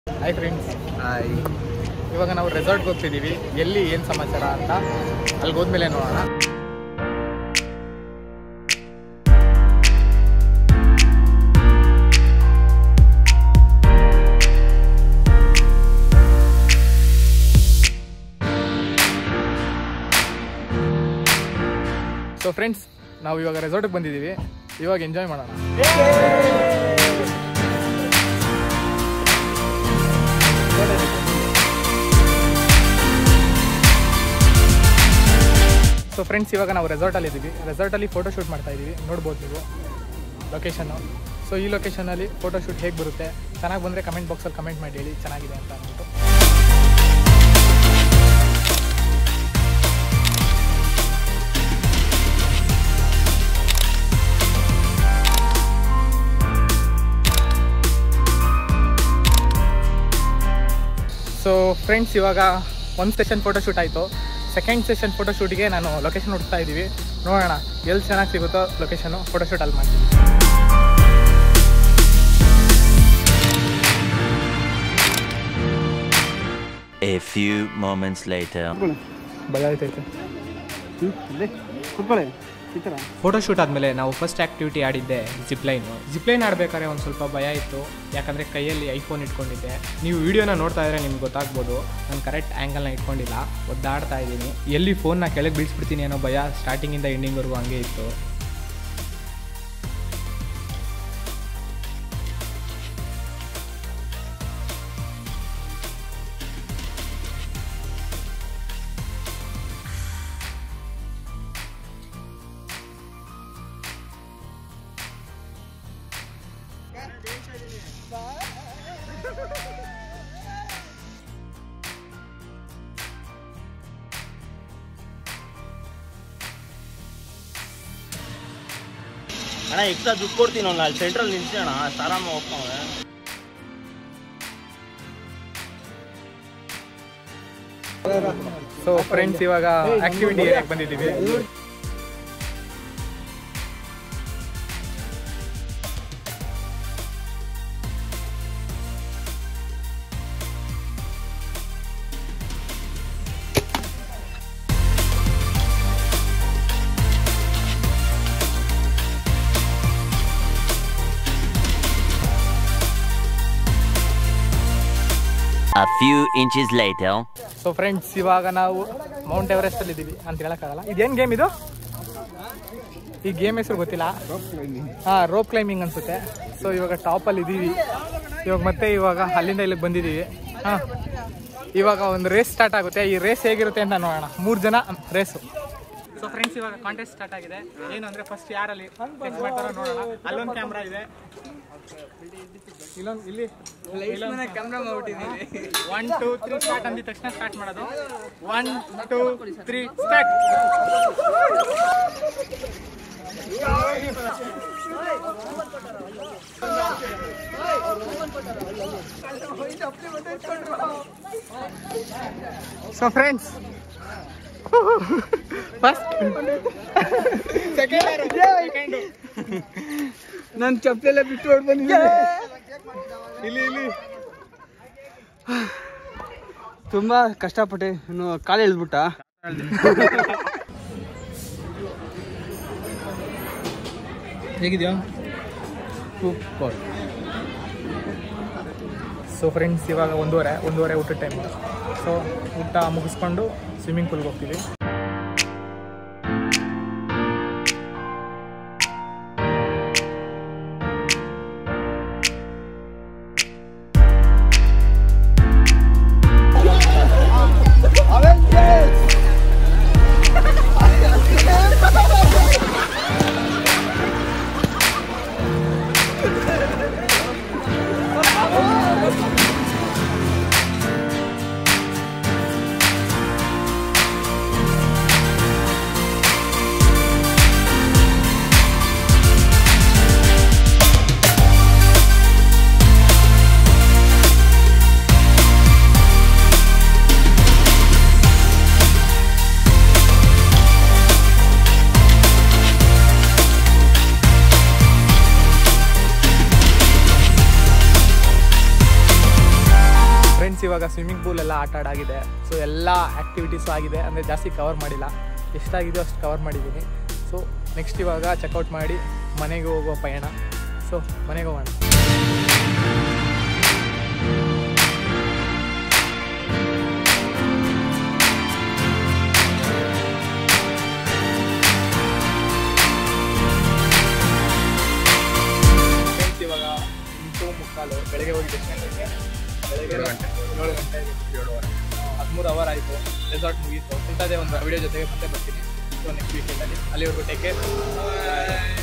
Hi friends hi ಇವಾಗ ನಾವು ರೆಸಾರ್ಟ್ಗೆ ಹೋಗ್ತಿದ್ದೀವಿ ಎಲ್ಲಿ ಏನು ಸಮಾಚಾರ ಅಂತ ಅಲ್ಲಿಗೆ ಹೋದ್ಮೇಲೆ ನೋಡೋಣ ಸೊ ಫ್ರೆಂಡ್ಸ್ ನಾವು ಇವಾಗ ರೆಸಾರ್ಟಿಗೆ ಬಂದಿದ್ದೀವಿ ಇವಾಗ ಎಂಜಾಯ್ ಮಾಡೋಣ ಸೊ ಫ್ರೆಂಡ್ಸ್ ಇವಾಗ ನಾವು ರೆಸಾರ್ಟಲ್ಲಿ ಇದ್ದೀವಿ ರೆಸಾರ್ಟಲ್ಲಿ ಫೋಟೋ ಶೂಟ್ ಮಾಡ್ತಾ ಇದ್ದೀವಿ ನೋಡ್ಬೋದು ನೀವು ಲೊಕೇಶನ್ನು ಸೊ ಈ ಲೊಕೇಶನಲ್ಲಿ ಫೋಟೋ ಶೂಟ್ ಹೇಗೆ ಬರುತ್ತೆ ಚೆನ್ನಾಗಿ ಬಂದರೆ ಕಮೆಂಟ್ ಬಾಕ್ಸಲ್ಲಿ ಕಮೆಂಟ್ ಮಾಡಿ ಹೇಳಿ ಚೆನ್ನಾಗಿದೆ ಅಂತ ಅಂದ್ಬಿಟ್ಟು ಸೊ ಫ್ರೆಂಡ್ಸ್ ಇವಾಗ ಒಂದು ಸೆಷನ್ ಫೋಟೋ ಶೂಟ್ ಆಯಿತು ಸೆಕೆಂಡ್ ಸೆಷನ್ ಫೋಟೋ ಶೂಟಿಗೆ ನಾನು ಲೊಕೇಶನ್ ಹುಡ್ತಾ ಇದ್ದೀವಿ ನೋಡೋಣ ಎಲ್ಲಿ ಚೆನ್ನಾಗಿ ಸಿಗುತ್ತೋ ಲೊಕೇಶನು ಫೋಟೋ ಶೂಟ್ ಅಲ್ಲಿ ಮಾಡ್ತೀವಿ A few moments later. ಭಯ ಆಯ್ತೈತೆ ಕೂತ್ಕೊಳ್ಳಿ ಈ ಥರ ಫೋಟೋ ಶೂಟ್ ಆದಮೇಲೆ ನಾವು ಫಸ್ಟ್ ಆ್ಯಕ್ಟಿವಿಟಿ ಆಡಿದ್ದೆ ಜಿಪ್ಲೈನು ಜಿಪ್ಲೈನ್ ಆಡಬೇಕಾದ್ರೆ ಒಂದು ಸ್ವಲ್ಪ ಭಯ ಇತ್ತು ಯಾಕಂದರೆ ಕೈಯಲ್ಲಿ ಐಫೋನ್ ಇಟ್ಕೊಂಡಿದ್ದೆ ನೀವು ವಿಡಿಯೋನ ನೋಡ್ತಾ ಇದ್ರೆ ನಿಮ್ಗೆ ಗೊತ್ತಾಗ್ಬೋದು ನಾನು ಕರೆಕ್ಟ್ ಆ್ಯಂಗಲ್ನ ಇಟ್ಕೊಂಡಿಲ್ಲ ಒದ್ದಾಡ್ತಾ ಇದ್ದೀನಿ ಎಲ್ಲಿ ಫೋನ್ನ ಕೆಳಗೆ ಬೀಳಿಸ್ಬಿಡ್ತೀನಿ ಅನ್ನೋ ಭಯ ಸ್ಟಾರ್ಟಿಂಗಿಂದ ಎಂಡಿಂಗ್ವರೆಗೂ ಹಂಗೆ ಇತ್ತು ಅಣ್ಣ ಎಕ್ಸ್ಟ್ರಾ ದುಡ್ಡು ಕೊಡ್ತೀನಿ ಅವ್ನು ಅಲ್ಲಿ ಸೆಂಟ್ರಲ್ಲಿ ನಿಲ್ಸೋಣ ಆರಾಮ ಹೋಗ್ತಾವೆ ಸೊ ಫ್ರೆಂಡ್ಸ್ ಇವಾಗ ಆಕ್ಟಿವಿಟಿ ಏರಿಯಾಗೆ ಬಂದಿದ್ದೀವಿ A few inches later. So friends ಇವಾಗ ನಾವು ಮೌಂಟ್ ಎವರೆಸ್ಟ್ ಅಲ್ಲಿ ಇದ್ದೀವಿ ಅಂತ ಹೇಳಕ್ಕಾಗಲ್ಲ ಇದೇನು ಗೇಮ್ ಇದು ಈ ಗೇಮ್ ಹೆಸರು ಗೊತ್ತಿಲ್ಲ ಹಾ ರೋಪ್ ಕ್ಲೈಂಬಿಂಗ್ ಅನ್ಸುತ್ತೆ ಸೊ ಇವಾಗ ಟಾಪಲ್ಲಿ ಇದ್ದೀವಿ ಇವಾಗ ಮತ್ತೆ ಇವಾಗ ಅಲ್ಲಿಂದ ಇಲ್ಲಿಗೆ ಬಂದಿದ್ದೀವಿ ಹಾ ಇವಾಗ ಒಂದು ರೇಸ್ ಸ್ಟಾರ್ಟ್ ಆಗುತ್ತೆ ಈ ರೇಸ್ ಹೇಗಿರುತ್ತೆ ಅಂತ ನೋಡೋಣ ಮೂರು ಜನ ರೇಸು ಸೊ ಫ್ರೆಂಡ್ಸ್ ಇವಾಗ ಕಾಂಟೆಸ್ಟ್ ಸ್ಟಾರ್ಟ್ ಆಗಿದೆ ಏನು ಅಂದ್ರೆ ಫಸ್ಟ್ ಯಾರಲ್ಲಿ fix ಮಾಡ್ತಾರೋ ನೋಡೋಣ ಅಲ್ಲೊಂದು ಕ್ಯಾಮ್ರಾ ಇದೆ ಇಲ್ಲೊಂದು ಇಲ್ಲಿ ಕ್ಯಾಮ್ರಾ ಮಾಡ್ಬಿಟ್ಟಿದ್ದೀವಿ ಒನ್ ಟೂ ತ್ರೀ ಸ್ಟಾರ್ಟ್ ಅಂದಿದ ತಕ್ಷಣ ಸ್ಟಾರ್ಟ್ ಮಾಡೋದು one two three start so friends first second second ನನ್ನ ಚಪ್ಪಲೆಲ್ಲ ಬಿಟ್ಟು ಹೊಡ್ ಬಂದಿದ್ದೆ ಇಲ್ಲಿ ಇಲ್ಲಿ ತುಂಬ ಕಷ್ಟಪಟ್ಟೆ ಇನ್ನು ಕಾಲು ಎಳ್ದ್ಬಿಟ್ಟ ಹೇಗಿದೆಯಾ ಸೂಪರ್ ಸೊ ಫ್ರೆಂಡ್ಸ್ ಇವಾಗ ಒಂದೂವರೆ ಒಂದೂವರೆ ಊಟದ ಟೈಮ್ ಸೊ ಊಟ ಮುಗಿಸ್ಕೊಂಡು ಸ್ವಿಮ್ಮಿಂಗ್ ಪೂಲ್ಗೆ ಹೋಗ್ತೀವಿ ಫ್ರೆಂಡ್ಸ್ ಇವಾಗ ಸ್ವಿಮ್ಮಿಂಗ್ ಪೂಲ್ ಎಲ್ಲ ಆಟ ಆಡಾಗಿದೆ ಸೊ ಎಲ್ಲ ಆ್ಯಕ್ಟಿವಿಟೀಸು ಆಗಿದೆ ಅಂದರೆ ಜಾಸ್ತಿ ಕವರ್ ಮಾಡಿಲ್ಲ ಎಷ್ಟಾಗಿದೆಯೋ ಅಷ್ಟು ಕವರ್ ಮಾಡಿದ್ದೀನಿ ಸೊ ನೆಕ್ಸ್ಟ್ ಇವಾಗ ಚೆಕ್ಔಟ್ ಮಾಡಿ ಮನೆಗೆ ಹೋಗೋ ಪಯಣ ಸೊ ಮನೆಗೆ ಹೋಗೋಣ ಫ್ರೆಂಡ್ಸ್ ಇವಾಗ ಎಂಟು ಮುಕ್ಕಾಲು ಬೆಳಗ್ಗೆ ಹೋಗಿ ಎಷ್ಟು ಗಂಟೆಗೆ ಬೆಳಗ್ಗೆ ಏಳು ಗಂಟೆ ಏಳು ಗಂಟೆ ಏಳುವರೆ ಹದಿಮೂರು ಅವರ್ ಆಯಿತು ರೆಸಾರ್ಟ್ ಮುಗೀತು ಇಂಥದ್ದೇ ಒಂದು ವಿಡಿಯೋ ಜೊತೆಗೆ ಮತ್ತೆ ಬರ್ತೀನಿ ಸೊ ನೆಕ್ಸ್ಟ್ ವೀಕೆಂಡಲ್ಲಿ ಅಲ್ಲಿವರೆಗೂ ಟೇಕ್ ಕೇರ್